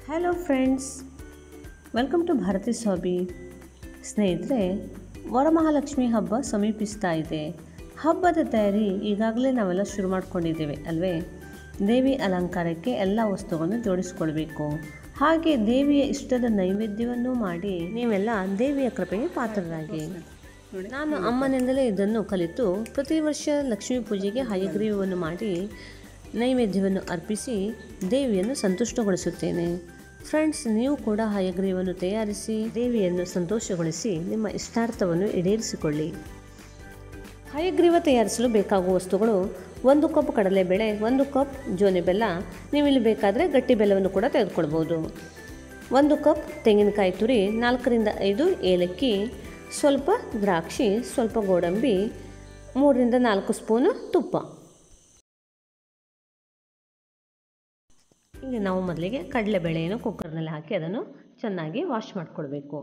hello friends welcome to Bharathi ಸಾಬಿ ಸ್ನೇಹಿತರೆ ವರಮಹಾಲಕ್ಷ್ಮಿ ಹಬ್ಬ ಸಮೀಪಿಸ್ತಾ ಇದೆ ಹಬ್ಬದ ತಯಾರಿ ಈಗಾಗಲೇ ನಾವೆಲ್ಲ ಶುರು ಮಾಡ್ಕೊಂಡಿದ್ದೇವೆ ಅಲ್ವೇ ದೇವಿ ಅಲಂಕಾರಕ್ಕೆ ಎಲ್ಲ ವಸ್ತುಗಳನ್ನು ಜೋಡಿಸ್ಕೊಳ್ಬೇಕು ಹಾಗೆ ದೇವಿಯ ಇಷ್ಟದ ನೈವೇದ್ಯವನ್ನು ಮಾಡಿ ನೀವೆಲ್ಲ ದೇವಿಯ ಕೃಪೆಗೆ ಪಾತ್ರರಾಗಿ ನಾನು ಅಮ್ಮನಿಂದಲೇ ಇದನ್ನು ಕಲಿತು ಪ್ರತಿ ವರ್ಷ ಲಕ್ಷ್ಮೀ ಪೂಜೆಗೆ ಹಯಗ್ರೀವವನ್ನು ಮಾಡಿ ನೈವೇದ್ಯವನ್ನು ಅರ್ಪಿಸಿ ದೇವಿಯನ್ನು ಸಂತುಷ್ಟಗೊಳಿಸುತ್ತೇನೆ ಫ್ರೆಂಡ್ಸ್ ನೀವು ಕೂಡ ಹಯಗ್ರೀವನ್ನು ತಯಾರಿಸಿ ದೇವಿಯನ್ನು ಸಂತೋಷಗೊಳಿಸಿ ನಿಮ್ಮ ಇಷ್ಟಾರ್ಥವನ್ನು ಈಡೇರಿಸಿಕೊಳ್ಳಿ ಹಯಗ್ರೀವ ತಯಾರಿಸಲು ಬೇಕಾಗುವ ವಸ್ತುಗಳು ಒಂದು ಕಪ್ ಕಡಲೆಬೇಳೆ ಒಂದು ಕಪ್ ಜೋನೆ ಬೆಲ್ಲ ನೀವಿಲ್ಲಿ ಬೇಕಾದರೆ ಗಟ್ಟಿ ಬೆಲ್ಲವನ್ನು ಕೂಡ ತೆಗೆದುಕೊಳ್ಬೋದು ಒಂದು ಕಪ್ ತೆಂಗಿನಕಾಯಿ ತುರಿ ನಾಲ್ಕರಿಂದ ಐದು ಏಲಕ್ಕಿ ಸ್ವಲ್ಪ ದ್ರಾಕ್ಷಿ ಸ್ವಲ್ಪ ಗೋಡಂಬಿ ಮೂರರಿಂದ ನಾಲ್ಕು ಸ್ಪೂನು ತುಪ್ಪ ಈಗ ನಾವು ಮೊದಲಿಗೆ ಕಡಲೆಬೇಳೆಯನ್ನು ಕುಕ್ಕರ್ನಲ್ಲಿ ಹಾಕಿ ಅದನ್ನು ಚೆನ್ನಾಗಿ ವಾಶ್ ಮಾಡಿಕೊಳ್ಬೇಕು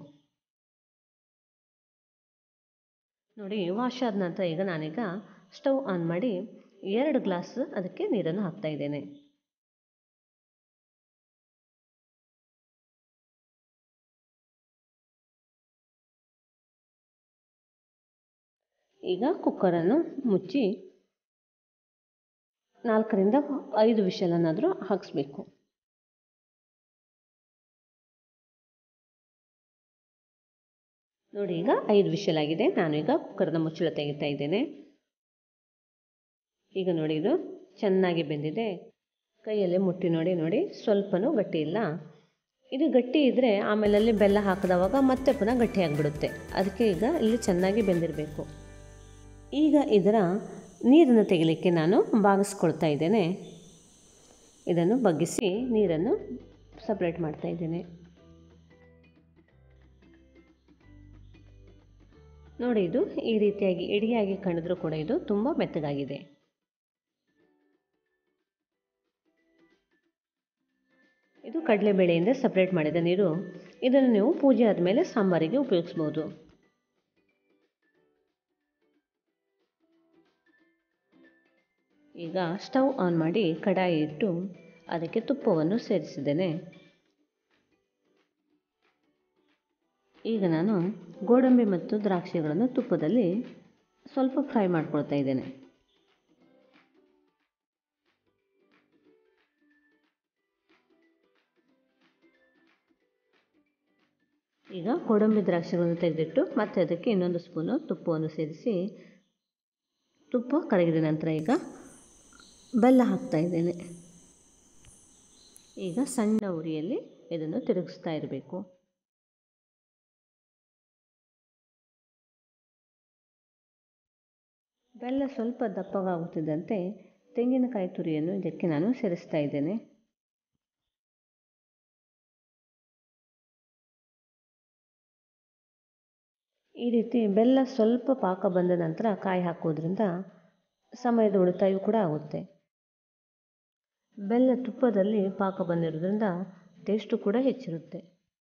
ನೋಡಿ ವಾಶ್ ಆದ ನಂತರ ಈಗ ನಾನೀಗ ಸ್ಟವ್ ಆನ್ ಮಾಡಿ ಎರಡು ಗ್ಲಾಸ್ ಅದಕ್ಕೆ ನೀರನ್ನು ಹಾಕ್ತಾ ಇದ್ದೇನೆ ಈಗ ಕುಕ್ಕರನ್ನು ಮುಚ್ಚಿ ನಾಲ್ಕರಿಂದ ಐದು ವಿಷಲನ್ನಾದರೂ ಹಾಕಿಸ್ಬೇಕು ನೋಡಿ ಈಗ ಐದು ವಿಷಲಾಗಿದೆ ನಾನು ಈಗ ಕುಕ್ಕರ್ನ ಮುಚ್ಚಳ ತೆಗಿತಾ ಇದ್ದೇನೆ ಈಗ ನೋಡಿ ಇದು ಚೆನ್ನಾಗಿ ಬೆಂದಿದೆ ಕೈಯಲ್ಲೇ ಮುಟ್ಟಿ ನೋಡಿ ನೋಡಿ ಸ್ವಲ್ಪನೂ ಗಟ್ಟಿ ಇಲ್ಲ ಇದು ಗಟ್ಟಿ ಇದ್ದರೆ ಆಮೇಲೆ ಅಲ್ಲಿ ಬೆಲ್ಲ ಹಾಕಿದವಾಗ ಮತ್ತೆ ಪುನಃ ಗಟ್ಟಿಯಾಗಿಬಿಡುತ್ತೆ ಅದಕ್ಕೆ ಈಗ ಇಲ್ಲಿ ಚೆನ್ನಾಗಿ ಬೆಂದಿರಬೇಕು ಈಗ ಇದರ ನೀರನ್ನು ತೆಗಿಲಿಕ್ಕೆ ನಾನು ಬಾಗಿಸ್ಕೊಳ್ತಾ ಇದ್ದೇನೆ ಇದನ್ನು ಬಗ್ಗಿಸಿ ನೀರನ್ನು ಸಪ್ರೇಟ್ ಮಾಡ್ತಾ ಇದ್ದೇನೆ ನೋಡಿ ಇದು ಈ ರೀತಿಯಾಗಿ ಇಡಿಯಾಗಿ ಕಂಡಿದ್ರೂ ಕೂಡ ಇದು ತುಂಬ ಮೆತ್ತಗಾಗಿದೆ ಇದು ಕಡಲೆಬೇಳೆಯಿಂದ ಸಪ್ರೇಟ್ ಮಾಡಿದ ನೀರು ಇದನ್ನು ನೀವು ಪೂಜೆ ಆದಮೇಲೆ ಸಾಂಬಾರಿಗೆ ಉಪಯೋಗಿಸ್ಬೋದು ಈಗ ಸ್ಟವ್ ಆನ್ ಮಾಡಿ ಕಡಾಯಿ ಇಟ್ಟು ಅದಕ್ಕೆ ತುಪ್ಪವನ್ನು ಸೇರಿಸಿದ್ದೇನೆ ಈಗ ನಾನು ಗೋಡಂಬಿ ಮತ್ತು ದ್ರಾಕ್ಷಿಗಳನ್ನು ತುಪ್ಪದಲ್ಲಿ ಸ್ವಲ್ಪ ಫ್ರೈ ಮಾಡ್ಕೊಳ್ತಾ ಇದ್ದೇನೆ ಈಗ ಗೋಡಂಬಿ ದ್ರಾಕ್ಷಿಗಳನ್ನು ತೆಗೆದಿಟ್ಟು ಮತ್ತೆ ಅದಕ್ಕೆ ಇನ್ನೊಂದು ಸ್ಪೂನು ತುಪ್ಪವನ್ನು ಸೇರಿಸಿ ತುಪ್ಪ ಕರಗಿದ ನಂತರ ಈಗ ಬೆಲ್ಲ ಹಾಕ್ತಾ ಇದ್ದೇನೆ ಈಗ ಸಣ್ಣ ಉರಿಯಲ್ಲಿ ಇದನ್ನು ತಿರುಗಿಸ್ತಾ ಇರಬೇಕು ಬೆಲ್ಲ ಸ್ವಲ್ಪ ದಪ್ಪಗಾಗುತ್ತಿದ್ದಂತೆ ತೆಂಗಿನಕಾಯಿ ತುರಿಯನ್ನು ಇದಕ್ಕೆ ನಾನು ಸೇರಿಸ್ತಾ ಇದ್ದೇನೆ ಈ ರೀತಿ ಬೆಲ್ಲ ಸ್ವಲ್ಪ ಪಾಕ ಬಂದ ನಂತರ ಕಾಯಿ ಹಾಕೋದ್ರಿಂದ ಸಮಯದ ಉಳಿತಾಯೂ ಕೂಡ ಆಗುತ್ತೆ ಬೆಲ್ಲ ತುಪ್ಪದಲ್ಲಿ ಪಾಕ ಬಂದಿರೋದ್ರಿಂದ ಟೇಸ್ಟು ಕೂಡ ಹೆಚ್ಚಿರುತ್ತೆ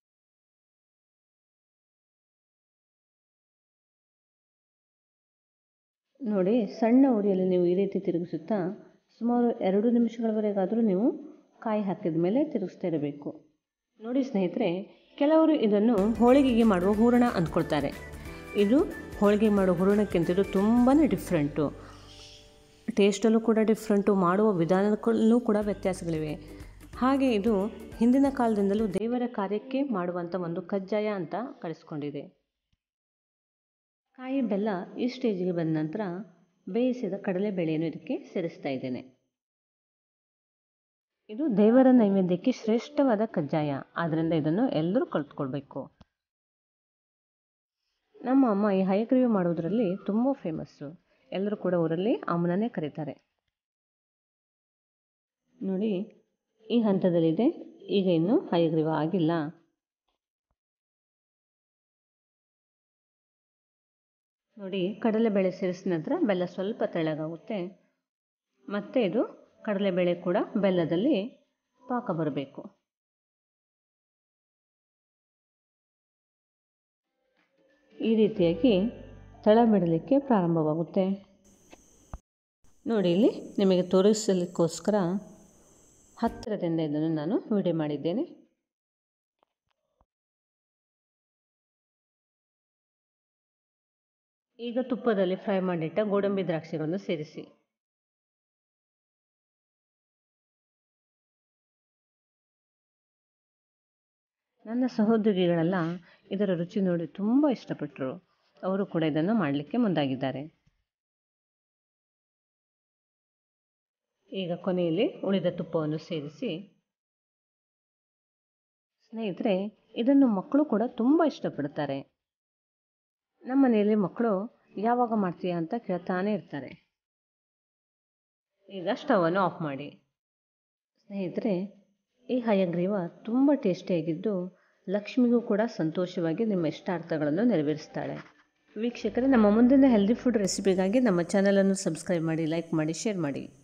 ನೋಡಿ ಸಣ್ಣ ಉರಿಯಲ್ಲಿ ನೀವು ಈ ರೀತಿ ತಿರುಗಿಸುತ್ತಾ ಸುಮಾರು ಎರಡು ನಿಮಿಷಗಳವರೆಗಾದರೂ ನೀವು ಕಾಯಿ ಹಾಕಿದ ಮೇಲೆ ತಿರುಗಿಸ್ತಾ ಇರಬೇಕು ನೋಡಿ ಸ್ನೇಹಿತರೆ ಕೆಲವರು ಇದನ್ನು ಹೋಳಿಗೆಗೆ ಮಾಡುವ ಹೂರಣ ಅಂದ್ಕೊಳ್ತಾರೆ ಇದು ಹೋಳಿಗೆ ಮಾಡೋ ಹೂರಣಕ್ಕಿಂತ ಇದು ತುಂಬಾ ಡಿಫ್ರೆಂಟು ಟೇಸ್ಟಲ್ಲೂ ಕೂಡ ಡಿಫ್ರೆಂಟು ಮಾಡುವ ವಿಧಾನದಲ್ಲೂ ಕೂಡ ವ್ಯತ್ಯಾಸಗಳಿವೆ ಹಾಗೆ ಇದು ಹಿಂದಿನ ಕಾಲದಿಂದಲೂ ದೇವರ ಕಾರ್ಯಕ್ಕೆ ಮಾಡುವಂಥ ಒಂದು ಕಜ್ಜಾಯ ಅಂತ ಕಳಿಸ್ಕೊಂಡಿದೆ ಕಾಯಿ ಬೆಲ್ಲ ಈ ಸ್ಟೇಜಿಗೆ ಬಂದ ನಂತರ ಬೇಯಿಸಿದ ಕಡಲೆಬೇಳೆಯನ್ನು ಇದಕ್ಕೆ ಸೇರಿಸ್ತಾ ಇದ್ದೇನೆ ಇದು ದೇವರ ನೈವೇದ್ಯಕ್ಕೆ ಶ್ರೇಷ್ಠವಾದ ಕಜ್ಜಾಯ ಆದ್ದರಿಂದ ಇದನ್ನು ಎಲ್ಲರೂ ಕಲ್ತ್ಕೊಳ್ಬೇಕು ನಮ್ಮ ಅಮ್ಮ ಈ ಹಯಗ್ರೀವ ಮಾಡೋದರಲ್ಲಿ ತುಂಬ ಫೇಮಸ್ಸು ಎಲ್ಲರೂ ಕೂಡ ಊರಲ್ಲಿ ಅಮ್ಮನನ್ನೇ ಕರೀತಾರೆ ನೋಡಿ ಈ ಹಂತದಲ್ಲಿದೆ ಈಗ ಇನ್ನು ಹಯಗ್ರೀವ ಆಗಿಲ್ಲ ನೋಡಿ ಕಡಲೆಬೇಳೆ ಸೇರಿಸಿದ ನಂತರ ಬೆಲ್ಲ ಸ್ವಲ್ಪ ತೆಳ್ಳಗಾಗುತ್ತೆ ಮತ್ತೆ ಇದು ಕಡಲೆಬೇಳೆ ಕೂಡ ಬೆಲ್ಲದಲ್ಲಿ ಪಾಕ ಬರಬೇಕು ಈ ರೀತಿಯಾಗಿ ತಳ ಬಿಡಲಿಕ್ಕೆ ಪ್ರಾರಂಭವಾಗುತ್ತೆ ನೋಡಿ ಇಲ್ಲಿ ನಿಮಗೆ ತೋರಿಸಲಿಕ್ಕೋಸ್ಕರ ಹತ್ತಿರದಿಂದ ಇದನ್ನು ನಾನು ವಿಡಿಯೋ ಮಾಡಿದ್ದೇನೆ ಈಗ ತುಪ್ಪದಲ್ಲಿ ಫ್ರೈ ಮಾಡಿಟ್ಟ ಗೋಡಂಬಿ ದ್ರಾಕ್ಷಿಗಳನ್ನು ಸೇರಿಸಿ ನನ್ನ ಸಹೋದ್ಯೋಗಿಗಳೆಲ್ಲ ಇದರ ರುಚಿ ನೋಡಿ ತುಂಬ ಇಷ್ಟಪಟ್ಟರು ಅವರು ಕೂಡ ಇದನ್ನು ಮಾಡಲಿಕ್ಕೆ ಮುಂದಾಗಿದ್ದಾರೆ ಈಗ ಕೊನೆಯಲ್ಲಿ ಉಳಿದ ತುಪ್ಪವನ್ನು ಸೇರಿಸಿ ಸ್ನೇಹಿತರೆ ಇದನ್ನು ಮಕ್ಕಳು ಕೂಡ ತುಂಬ ಇಷ್ಟಪಡ್ತಾರೆ ನಮ್ಮ ಮನೆಯಲ್ಲಿ ಮಕ್ಕಳು ಯಾವಾಗ ಮಾಡ್ತೀಯಾ ಅಂತ ಕೇಳ್ತಾನೆ ಇರ್ತಾರೆ ಈಗ ಸ್ಟವನ್ನು ಆಫ್ ಮಾಡಿ ಸ್ನೇಹಿತರೆ ಈ ಹಯಗ್ರೀವ ತುಂಬ ಟೇಸ್ಟಿಯಾಗಿದ್ದು ಲಕ್ಷ್ಮಿಗೂ ಕೂಡ ಸಂತೋಷವಾಗಿ ನಿಮ್ಮ ಇಷ್ಟಾರ್ಥಗಳನ್ನು ನೆರವೇರಿಸ್ತಾಳೆ ವೀಕ್ಷಕರೇ ನಮ್ಮ ಮುಂದಿನ ಹೆಲ್ದಿ ಫುಡ್ ರೆಸಿಪಿಗಾಗಿ ನಮ್ಮ ಚಾನಲನ್ನು ಸಬ್ಸ್ಕ್ರೈಬ್ ಮಾಡಿ ಲೈಕ್ ಮಾಡಿ ಶೇರ್ ಮಾಡಿ